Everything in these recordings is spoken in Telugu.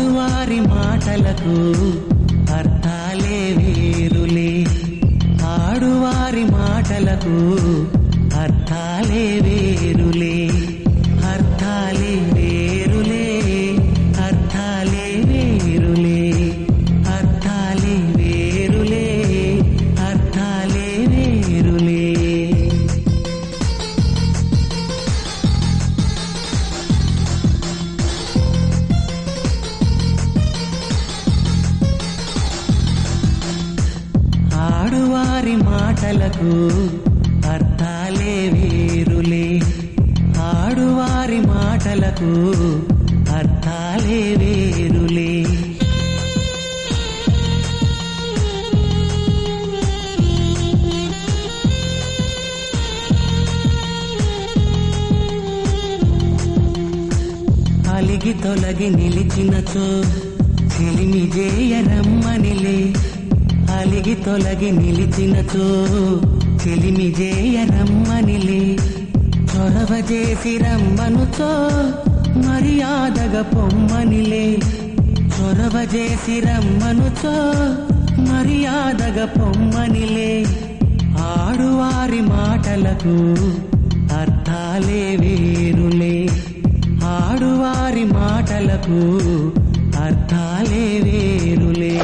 ఆడువారి మాటలకు అర్థాలే వేరులే ఆడువారి మాటలకు అర్థాలే వేరులే అర్థాలే వేరులే అర్థాలే వేరులే అర్థాలే వేరులే అర్థాలే వేరులే ఆడువారి మాటలకు అర్థాలే వేరులే ఆడువారి మాటలకు అర్థాలే వేరులే అలిగి తొలగి నిలిచినచో చెలిమి జేయరమ్మనిలే అలిగి తొలగి నిలిచినచో చెలిమి జేయరమ్మనిలే చొరవ చేసి రమ్మనుతో మర్యాదగ పొమ్మనిలే చొరవ చేసి రమ్మనుతో మర్యాదగ పొమ్మనిలే ఆడువారి మాటలకు అర్థాలే వేరులే ఆడువారి మాటలకు అర్థాలే వేరులే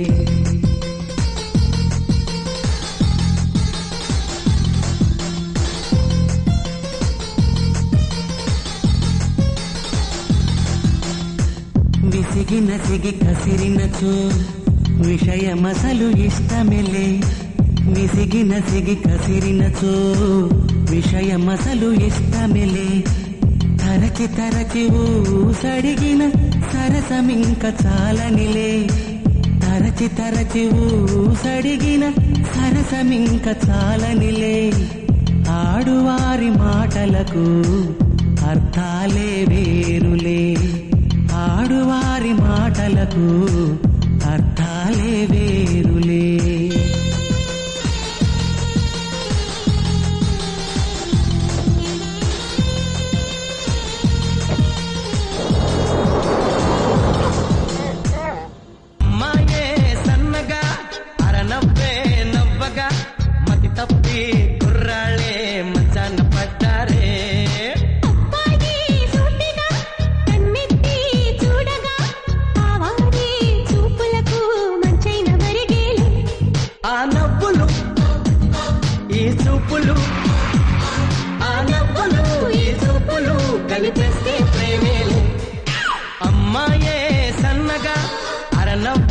విసిగిన సిగి కసిరినచో విషయమసలు ఇష్టమెలే విసిగిన సిగి కసిరినచో విషయమసలు ఇష్టమెలే తరచి తరచి ఊసడిగిన సరసమింక చాలనిలే తరచి తరచి ఊసడిగిన సరసమింక చాలనిలే ఆడువారి మాటలకు అర్థాలే వేరులే ఆడువారి మాటలకు అర్థాలే వేరులే మాయే సన్నగా అరనవ్వే నవ్వగా మతి తప్పి కుర్రాళ్ళే మంచాన పడ్డారే అబ్బాయి సూటిగా కన్నెత్తి చూడగా ఆవారి చూపులకు మంచైన మరిగేలు ఆ నవ్వులు ఈ చూపులు ఆ నవ్వులు ఈ చూపులు కలిపేస్తే